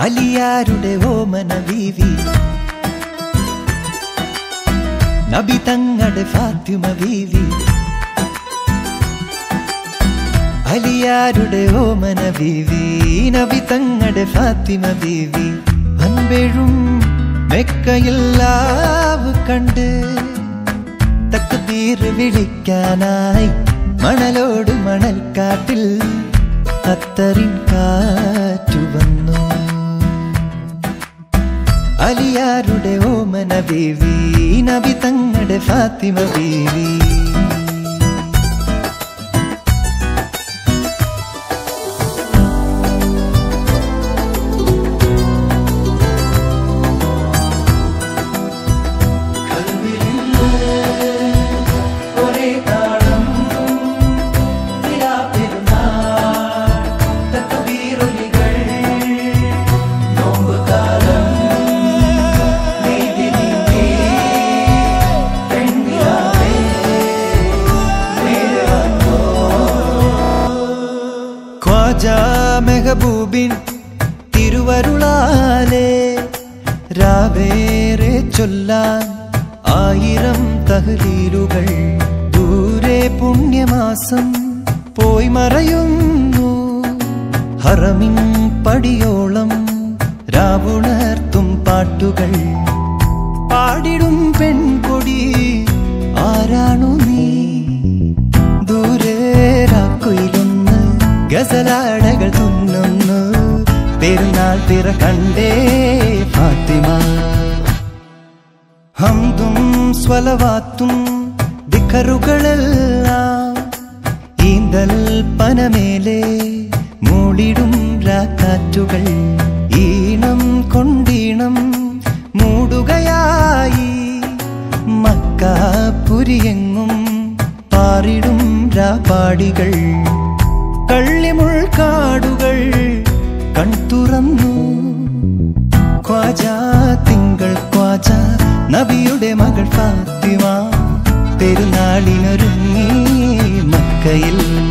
അലിയാരുടെ ഓമന ബീവി നബി തങ്ങളുടെ ഫാത്തിമ ബീവി അലിയാരുടെ ഓമന ബീവി നബി തങ്ങളുടെ ഫാത്തിമ ബീവി അൻപെഴും മെക്കയില്ലാവ് കണ്ട് തക്കുതീർ വിളിക്കാനായി മണലോട് മണൽക്കാട്ടിൽ അത്തറിൻ കാറ്റു വന്നു അലിയാരുടെ ഓമന ബീവി നബി തങ്ങളുടെ ഫാത്തിമ ബീവി ഒരേ താളം പെരുന്നാൾ തക്ബീറൊലികൾ നോമ്പുകാലം നീതി നീങ്ങി പെൺനിലാവേ നേരെ വന്നോ. ഖ്വാജ മെഹബൂബിൻ തിരുവരുളാലേ രാവേറെ ചൊല്ലാൻ ആയിരം തഹ്ലീലുകൾ ദൂരെ പുണ്യമാസം പോയി മറയുന്നു ഹറമിൻ പടിയോളം രാവുണർത്തും പാട്ടുകൾ പാടിടും പെൺകൊടി ആരാണു നീ ദൂരെ രാക്കുയിലൊന്ന് ഗസലാടകൾ തുന്നുന്നു പെരുന്നാൾ തിറ കണ്ടേ ഫാത്തിമ ഹംദും സ്വലവാത്തും ദിക്കറുകളെല്ലാം ഈന്തൽ പനമേലെ മൂടിടും രാക്കാറ്റുകൾ ഈണം കൊണ്ടീണം മൂടുകയായി മക്കാപുരിയെങ്ങും പാറിടും രാപാടികൾ കള്ളിമുൾക്കാടുകൾ കൺതുറന്നു ഖ്വാജ തിങ്കൾ ഖ്വാജ നബിയുടെ മകൾ ഫാത്തിമ പെരുന്നാളിനൊരുങ്ങി മക്കയിൽ